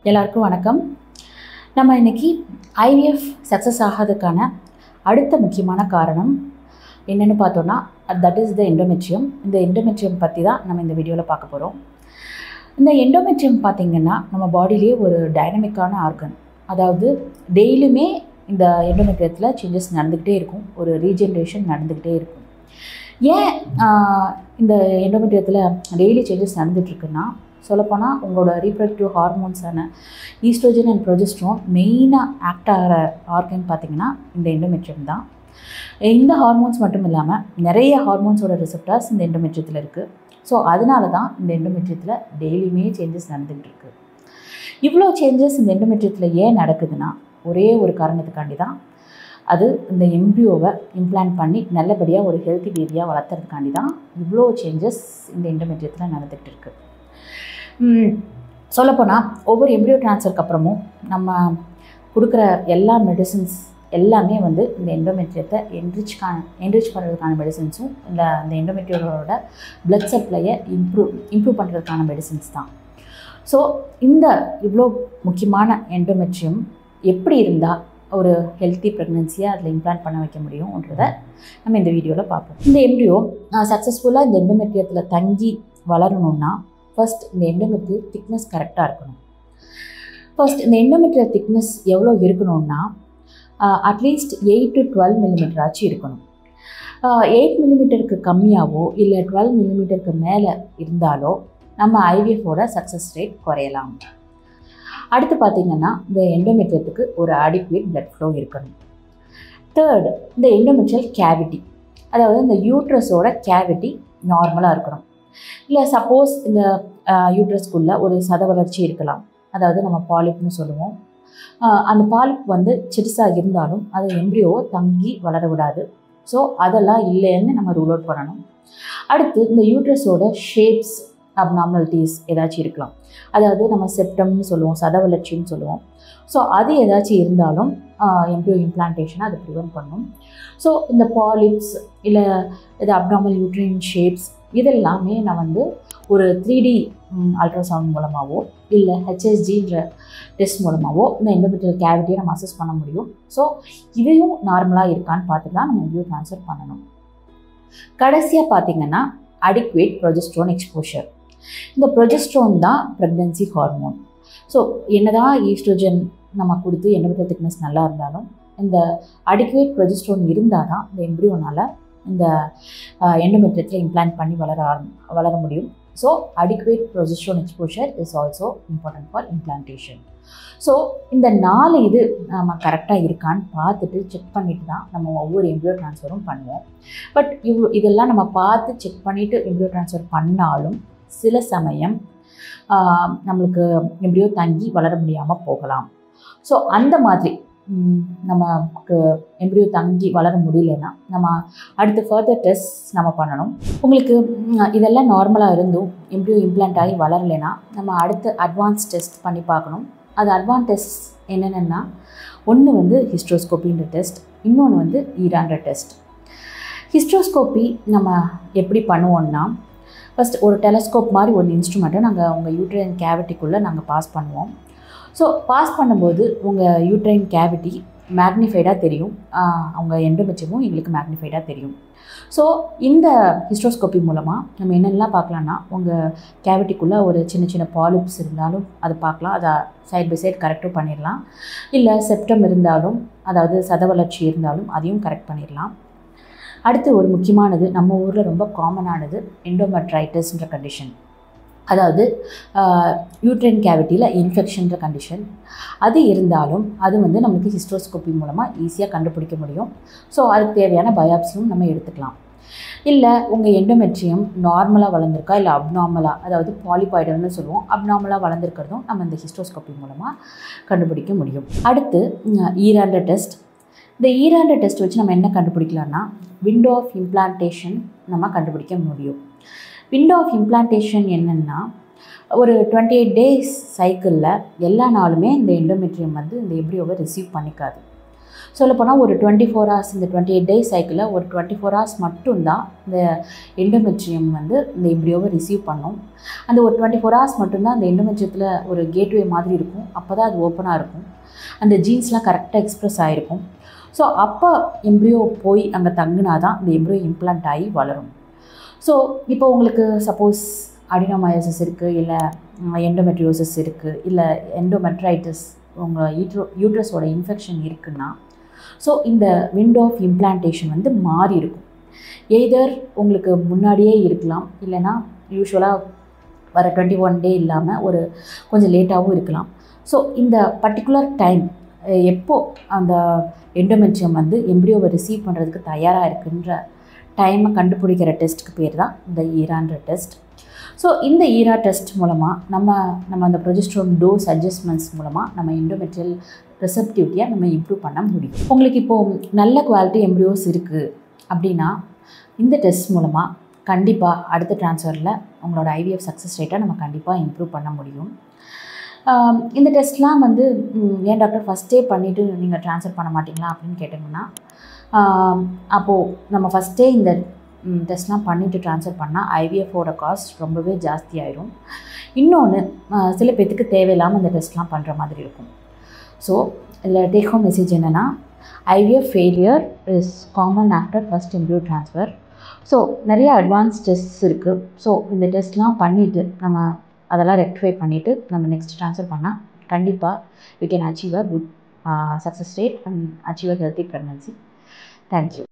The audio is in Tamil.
எல்லாருக்கும் வணக்கம் நம்ம இன்னைக்கு ஐவிஎஃப் சக்ஸஸ் ஆகாததுக்கான அடுத்த முக்கியமான காரணம் என்னென்னு பார்த்தோன்னா தட் இஸ் த எண்டோமெட்ரியம் இந்த எண்டோமெட்ரியம் பற்றி தான் நம்ம இந்த வீடியோவில் பார்க்க போகிறோம் இந்த எண்டோமெட்ரியம் பார்த்திங்கன்னா நம்ம பாடியிலேயே ஒரு டைனமிக்கான ஆர்கன் அதாவது டெய்லியுமே இந்த எண்டோமெட்ரியத்தில் சேஞ்சஸ் நடந்துக்கிட்டே இருக்கும் ஒரு ரீஜென்ரேஷன் நடந்துக்கிட்டே இருக்கும் ஏன் ஆஹ், இந்த எண்டோமெட்ரியத்தில் டெய்லி சேஞ்சஸ் நடந்துகிட்ருக்குன்னா சொல்லப்போனால் உங்களோட ரீப்ரடக்டிவ் ஹார்மோன்ஸான ஈஸ்ட்ரோஜன் அண்ட் ப்ரொஜெஸ்ட்ரான் மெயினாக ஆக்ட் ஆகிற ஆர்கன் பார்த்திங்கன்னா இந்த எண்டோமெட்ரியம் தான் இந்த ஹார்மோன்ஸ் மட்டும் இல்லாமல் நிறைய ஹார்மோன்ஸோட ரிசப்டார்ஸ் இந்த எண்டோமெட்ரியத்தில் இருக்குது ஸோ அதனால தான் இந்த எண்டோமெட்ரியத்தில் டெய்லியுமே சேஞ்சஸ் நடந்துகிட்டு இருக்கு இவ்வளோ சேஞ்சஸ் இந்த எண்டோமெட்ரியத்தில் ஏன் நடக்குதுன்னா ஒரே ஒரு காரணத்துக்காண்டி தான் அது இந்த எம்ப்ரியோவை இம்ப்ளான்ட் பண்ணி நல்லபடியாக ஒரு ஹெல்த்தி பேபியாக வளர்த்துறதுக்காண்டி தான் இவ்வளோ சேஞ்சஸ் இந்த எண்டோமெட்ரியத்தில் நடந்துகிட்டு இருக்கு சொல்லப்போனால் ஒவ்வொரு எம்ப்ரியோ ட்ரான்ஸ்ஃபருக்கு அப்புறமும் நம்ம கொடுக்குற எல்லா மெடிசின்ஸ் எல்லாமே வந்து இந்த எண்டோமெட்ரியத்தை என்ரிச்கான என்ரிச் பண்ணுறதுக்கான மெடிசின்ஸும் இல்லை அந்த எண்டோமெட்ரியோட blood சப்ளையை இம்ப்ரூவ் இம்ப்ரூவ் பண்ணுறதுக்கான மெடிசின்ஸ் தான் ஸோ இந்த இவ்வளோ முக்கியமான எண்டோமெட்ரியம் எப்படி இருந்தால் ஒரு ஹெல்த்தி ப்ரெக்னென்சியை அதில் இம்ப்ளான்ட் பண்ண வைக்க முடியும்ன்றதை நம்ம இந்த வீடியோவில் பார்ப்போம் இந்த எம்ப்ரியோ சக்ஸஸ்ஃபுல்லாக இந்த எண்டோமெட்ரியத்தில் தங்கி வளரணும்னா ஃபர்ஸ்ட் இந்த எண்டோமெட்ரியல் திக்னஸ் கரெக்டாக இருக்கணும் ஃபர்ஸ்ட் இந்த எண்டோமெட்ரியல் திக்னஸ் எவ்வளோ இருக்கணும்னா at least eight to twelve millimetre ஆச்சு இருக்கணும் எயிட் மில்லிமீட்டருக்கு கம்மியாகவோ இல்லை டுவெல் மில்லிமீட்டருக்கு மேலே இருந்தாலோ நம்ம ஐவிஎஃபோட சக்ஸஸ் ரேட் குறையலாம் அடுத்து பார்த்திங்கன்னா இந்த எண்டோமெட்ரியத்துக்கு ஒரு adequate blood flow இருக்கணும் தேர்ட் இந்த எண்டோமெட்ரியல் கேவிட்டி அதாவது இந்த யூட்ரஸோட கேவிட்டி நார்மலாக இருக்கணும் இல்லை சப்போஸ் இந்த யூட்ரஸ்குள்ளே ஒரு சத வளர்ச்சி இருக்கலாம் அதாவது நம்ம பாலிப்னு சொல்லுவோம் ஆஹ் அந்த பாலிப் வந்து சிறுசாக இருந்தாலும் அது எம்ப்ரியோவை தங்கி வளர விடாது ஸோ அதெல்லாம் இல்லைன்னு நம்ம ரூல் அவுட் பண்ணணும் அடுத்து இந்த யூட்ரஸோட ஷேப்ஸ் அப்நார்மலிட்டிஸ் ஏதாச்சும் இருக்கலாம் அதாவது நம்ம செப்டம்னு சொல்லுவோம் சத வளர்ச்சின்னு சொல்லுவோம் ஸோ அது ஏதாச்சும் இருந்தாலும் எம்ப்ரியோ இம்ப்ளான்டேஷனை அது ப்ரிவென்ட் பண்ணும் ஸோ இந்த பாலிப்ஸ் இல்லை இது அப்நார்மல் யூட்ரின் ஷேப்ஸ் இதெல்லாமே நான் வந்து ஒரு த்ரீ டி அல்ட்ராசவுண்ட் மூலமாகவோ இல்லை ஹெச்எஸ்ஜின்ற டெஸ்ட் மூலமாகவோ இந்த எண்டோமெட்ரியல் கேவிட்டியை நம்ம அசஸ் பண்ண முடியும் ஸோ இதையும் நார்மலாக இருக்கான்னு பார்த்து தான் நம்ம எம்ப்ரியோ ட்ரான்ஸ்ஃபர் பண்ணணும் கடைசியாக பார்த்தீங்கன்னா அடிக்வேட் ப்ரொஜெஸ்ட்ரோன் எக்ஸ்போஷர் இந்த ப்ரொஜெஸ்ட்ரோன் தான் ப்ரெக்னென்சி ஹார்மோன் ஸோ என்னதான் ஈஸ்ட்ரோஜன் நம்ம கொடுத்து எண்டோமெட்ரியல் திக்னஸ் நல்லா இருந்தாலும் இந்த அடிக்வேட் ப்ரொஜெஸ்ட்ரோன் இருந்தால் தான் இந்த எம்ப்ரியோனால் இந்த எண்டோமெட்ரியத்தில் இம்ப்ளான்ட் பண்ணி வளர ஆரம்- வளர முடியும் so adequate progesterone exposure is also important for implantation so இந்த நாலு இது நம்ம கரெக்டாக இருக்கான்னு பார்த்துட்டு செக் பண்ணிட்டு தான் நம்ம ஒவ்வொரு எம்ப்ரியோ ட்ரான்ஸ்ஃபரும் பண்ணுவோம் பட் இவ்வளோ இதெல்லாம் நம்ம பார்த்து செக் பண்ணிவிட்டு எம்ப்ரியோ ட்ரான்ஸ்ஃபர் பண்ணாலும் சில சமயம் ஆஹ், நம்மளுக்கு எம்ப்ரியோ தங்கி வளர முடியாமல் போகலாம் ஸோ அந்த மாதிரி ம், நமக்கு எம்ப்ரியோ தங்கி வளர முடியலன்னா நம்ம அடுத்து ஃபர்தர் டெஸ்ட் நம்ம பண்ணணும் உங்களுக்கு ம், இதெல்லாம் நார்மலாக இருந்தும் எம்ப்ரியோ இம்ப்ளான்ட் ஆகி வளரலைன்னா நம்ம அடுத்து அட்வான்ஸ் டெஸ்ட் பண்ணி பார்க்கணும் அது அட்வான்ஸ் டெஸ்ட் என்னென்னா ஒன்று வந்து ஹிஸ்ட்ரோஸ்கோப்பின்ற டெஸ்ட் இன்னொன்று வந்து ஈரான்ற டெஸ்ட் ஹிஸ்ட்ரோஸ்கோப்பி நம்ம எப்படி பண்ணுவோம்னா ஃபஸ்ட் ஒரு டெலஸ்கோப் மாதிரி ஒரு இன்ஸ்ட்ருமெண்ட்டை நாங்கள் உங்கள் யூட்ரைன் கேவிட்டிக்குள்ளே நாங்கள் பாஸ் பண்ணுவோம் ஸோ பாஸ் பண்ணும்போது உங்கள் யூட்ரைன் கேவிட்டி மேக்னிஃபைடாக தெரியும் ஆஹ் அவங்க எண்டோமெட்ரியமும் எங்களுக்கு மேக்னிஃபைடாக தெரியும் ஸோ இந்த ஹிஸ்ட்ரோஸ்கோப்பி மூலமாக நம்ம என்னென்னலாம் பார்க்கலான்னா உங்கள் கேவிட்டிக்குள்ளே ஒரு சின்ன சின்ன பாலிப்ஸ் இருந்தாலும் அதை பார்க்கலாம் அதை சைட் பை சைட் கரெக்டும் பண்ணிடலாம் இல்லை செப்டம் இருந்தாலும் அதாவது சத வளர்ச்சி இருந்தாலும் அதையும் கரெக்ட் பண்ணிடலாம் அடுத்து ஒரு முக்கியமானது நம்ம ஊரில் ரொம்ப காமனானது எண்டோமெட்ரைட்டிஸ்ன்ற கண்டிஷன் அதாவது யூட்ரைன் கேவிட்டியில் இன்ஃபெக்ஷன்ற கண்டிஷன் அது இருந்தாலும் அது வந்து நம்மளுக்கு ஹிஸ்ட்ரோஸ்கோப்பி மூலமாக ஈஸியாக கண்டுபிடிக்க முடியும் ஸோ அதுக்கு தேவையான பயாப்சியும் நம்ம எடுத்துக்கலாம் இல்லை உங்கள் எண்டோமெட்ரியம் நார்மலாக வளர்ந்துருக்கா இல்லை அப்நார்மலாக அதாவது பாலிபாய்டல்னு சொல்லுவோம் அப்நார்மலாக வளர்ந்துருக்கிறதும் நம்ம இந்த ஹிஸ்ட்ரோஸ்கோப்பி மூலமாக கண்டுபிடிக்க முடியும் அடுத்து ஈராண்ட டெஸ்ட் இந்த ஈராண்ட டெஸ்ட் வச்சு நம்ம என்ன கண்டுபிடிக்கலாம்னா விண்டோ ஆஃப் இம்ப்ளான்டேஷன் நம்ம கண்டுபிடிக்க முடியும் விண்டோ ஆஃப் இம்ப்ளான்டேஷன் என்னென்னா ஒரு டுவெண்ட்டி எயிட் டேஸ் சைக்கிளில் எல்லா நாளுமே இந்த எண்டோமெட்ரியம் வந்து இந்த எப்ரியோவை ரிசீவ் பண்ணிக்காது சொல்லப்போனால் ஒரு டுவெண்ட்டி ஃபோர் ஹவர்ஸ் இந்த டுவெண்ட்டி எயிட் டேஸ் சைக்கிளில் ஒரு டுவெண்ட்டி ஃபோர் ஹவர்ஸ் மட்டும்தான் இந்த எண்டோமெட்ரியம் வந்து இந்த எம்ப்ரியோவை ரிசீவ் பண்ணும் அந்த ஒரு டுவெண்ட்டி ஃபோர் ஹவர்ஸ் மட்டும்தான் அந்த எண்டோமெட்ரியத்தில் ஒரு கேட்வே மாதிரி இருக்கும் அப்போ தான் அது ஓப்பனாக இருக்கும் அந்த ஜீன்ஸ்லாம் கரெக்டாக எக்ஸ்ப்ரெஸ் ஆகிருக்கும் ஸோ அப்போ எம்ப்ரியோ போய் அங்கே தங்குனா தான் இந்த எம்ப்ரியோ இம்ப்ளான்ட் ஆகி வளரும் ஸோ இப்போ உங்களுக்கு சப்போஸ் அடினோமயோசிஸ் இருக்குது இல்லை எண்டோமெட்ரியோசிஸ் இருக்குது இல்லை எண்டோமெட்ரைட்டிஸ் உங்கள் யூட்ரோ யூட்ரஸோட இன்ஃபெக்ஷன் இருக்குன்னா ஸோ இந்த விண்டோ ஆஃப் இம்ப்ளான்டேஷன் வந்து மாறி இருக்கும் எய்தர் உங்களுக்கு முன்னாடியே இருக்கலாம் இல்லைன்னா யூஸ்வலாக வர டுவெண்ட்டி ஒன் டே இல்லாமல் ஒரு கொஞ்சம் லேட்டாகவும் இருக்கலாம் ஸோ இந்த பர்டிகுலர் டைம் எப்போ அந்த எண்டோமெட்ரியம் வந்து எம்ப்ரியோவை ரிசீவ் பண்ணுறதுக்கு தயாராக இருக்குன்ற டைமை கண்டுபிடிக்கிற டெஸ்ட்டுக்கு பேர் தான் இந்த ஈரான்ற டெஸ்ட் ஸோ இந்த ஈரா டெஸ்ட் மூலமாக நம்ம நம்ம அந்த ப்ரொஜெஸ்ட்ரோன் டோஸ் அட்ஜஸ்ட்மெண்ட்ஸ் மூலமாக நம்ம எண்டோமெட்ரியல் ரிசப்டிவிட்டியாக நம்ம இம்ப்ரூவ் பண்ண முடியும் உங்களுக்கு இப்போது நல்ல குவாலிட்டி எம்ப்ரியோஸ் இருக்குது அப்படின்னா இந்த டெஸ்ட் மூலமாக கண்டிப்பாக அடுத்த ட்ரான்ஸ்ஃபரில் உங்களோட ஐவிஎஃப் சக்ஸஸ் ரேட்டை நம்ம கண்டிப்பாக இம்ப்ரூவ் பண்ண முடியும் இந்த டெஸ்ட்லாம் வந்து ஏன் டாக்டர் ஃபஸ்ட்டே பண்ணிவிட்டு நீங்கள் ட்ரான்ஸ்ஃபர் பண்ண மாட்டிங்களா அப்படின்னு கேட்டிங்கன்னா அப்போது நம்ம ஃபஸ்ட்டே இந்த டெஸ்ட்லாம் பண்ணிவிட்டு ட்ரான்ஸ்ஃபர் பண்ணால் ஐவிஎஃபோட காஸ்ட் ரொம்பவே ஜாஸ்தி ஆயிரும் இன்னொன்று சில பேர்த்துக்கு தேவையில்லாமல் இந்த டெஸ்ட்லாம் பண்ணுற மாதிரி இருக்கும் ஸோ இதில் டேக் ஹோம் மெசேஜ் என்னென்னா IVF failure is common after first embryo transfer so நிறைய அட்வான்ஸ் டெஸ்ட்ஸ் இருக்குது ஸோ இந்த டெஸ்ட்லாம் பண்ணிவிட்டு நம்ம அதெல்லாம் ரெக்டிஃபை பண்ணிவிட்டு நம்ம நெக்ஸ்ட் ட்ரான்ஸ்ஃபர் பண்ணால் கண்டிப்பாக we can achieve a good success rate and achieve a healthy pregnancy thank you